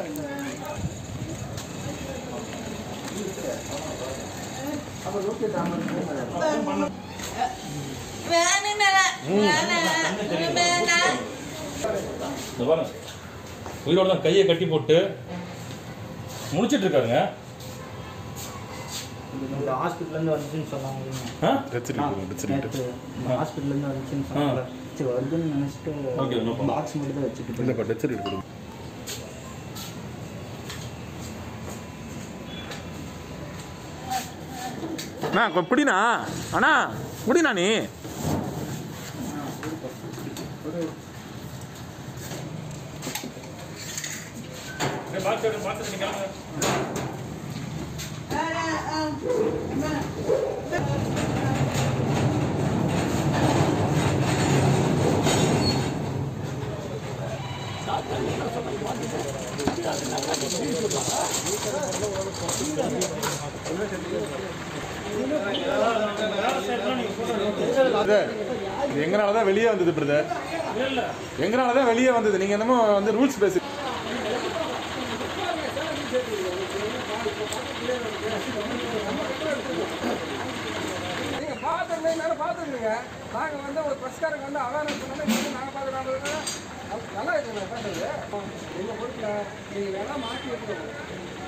இந்த பாருங்க உயிரோட தான் கையை கட்டி போட்டு முடிச்சிட்டு இருக்காருங்க இந்த ஹாஸ்பிட்டல்லேருந்து வந்துச்சுன்னு சொன்னாங்க ஆ? நேற்று ஹாஸ்பிட்டல்லேருந்து வந்துச்சுன்னு சொன்னாங்க சரி வருதுன்னு Okay, no நினச்சிட்டு problem. பாக்ஸ் மட்டும் தான் வச்சுட்டு போயிட்டேன். அண்ணா கொ- பிடிண்ணா அண்ணா பிடிண்ணா நீ பாக்ஸ் எடுத்து பாக்ஸ் எடுத்து கிளம்புங்க. இது எங்கனால தான் வெளியே வந்தது பிரதர் எங்கனால தான் வெளியே வந்தது நீங்க என்னமோ வந்து ரூல்ஸ் பேசி நீங்க பார்த்துருந்தே நேரம் பார்த்துருந்தீங்க நாங்கள் வந்து ஒரு பிரஸ்காரங்க வந்து அவேர்னஸ் பண்ணாமல் இது நாங்கள் பார்க்குறோம் நல்லா இருக்குங்க பேசுறது எங்கள் பொறுப்பில் நீங்கள் வேணால் மாற்றி எடுத்துக்கோங்க